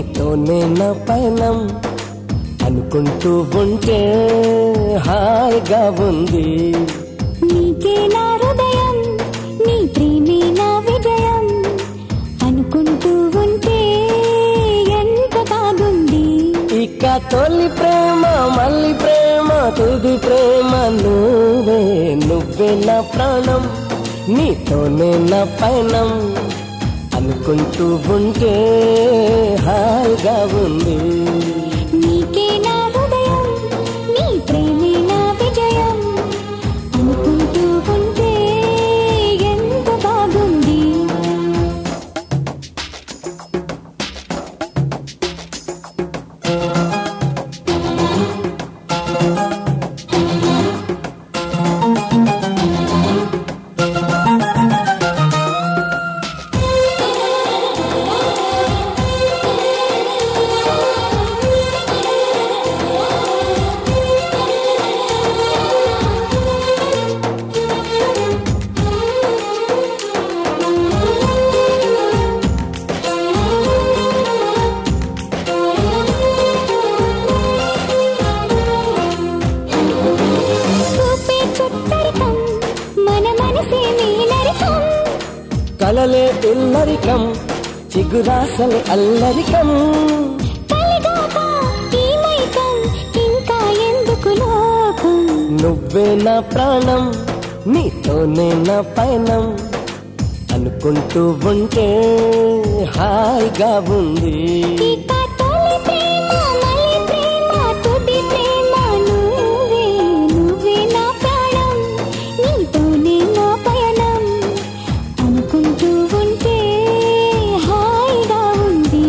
నీతోనే నా పయనం అనుకుంటూ ఉంటే హాయిగా ఉంది నీకే నా హృదయం నీ ప్రేమే నా విజయం అనుకుంటూ ఉంటే ఎంత బాగుంది ఇక తొలి ప్రేమ మళ్ళీ ప్రేమ తుది ప్రేమ నువ్వే నువ్వే నా ప్రాణం నీతోనే నా పయనం అనుకుంటూ ఉంటే హాయిగా ఉంది నీకే నా హృదయం నీ ప్రేమే నా విజయం అనుకుంటూ ఉంటే ఎంత బాగుంది చూపే చుట్టరికం మన మనసే నీలరికం కలలే పిల్లరికం చిగురాసలే అల్లరికం కలిగాక ఈ మైకం ఇంకా ఎందుకు లోకం నువ్వే నా ప్రాణం నీతోనే నా పయనం అనుకుంటూ ఉంటే హాయిగా ఉంది ఇక తొలి ప్రేమ మళ్ళీ ప్రేమ తుది ప్రేమ నువ్వే నువ్వే నా ప్రాణం నీతోనే నా పయనం అనుకుంటూ ఉంటే హాయిగా ఉంది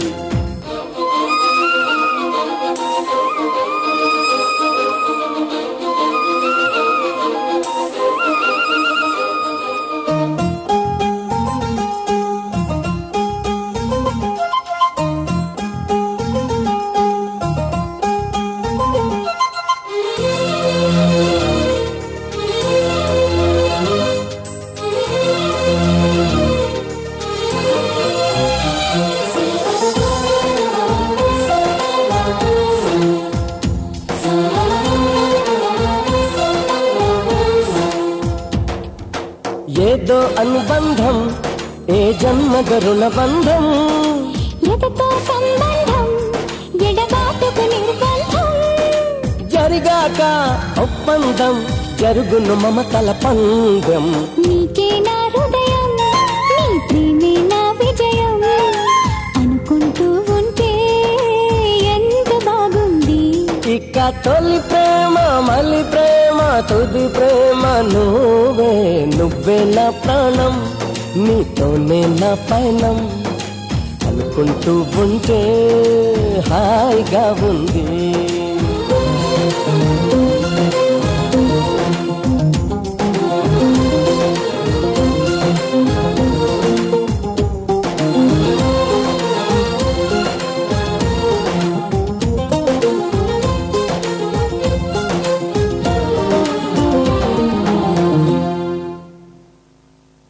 ఏదో అనుబంధం ఏ జన్మ గరుణ బంధం ఎదతో సంబంధం ఎడబాటుకు నిర్బంధం జరిగాక ఒప్పందం జరుగును మమతల పందెం నీకే నా హృదయం నీ ప్రేమే నా విజయం అనుకుంటూ ఉంటే ఎంత బాగుంది ఇక తొలి ప్రేమ మళ్ళీ ప్రేమ తుది ప్రేమ నువ్వే నువ్వే నా ప్రాణం నీతోనే నా పయనం అనుకుంటూ ఉంటే హాయిగా ఉంది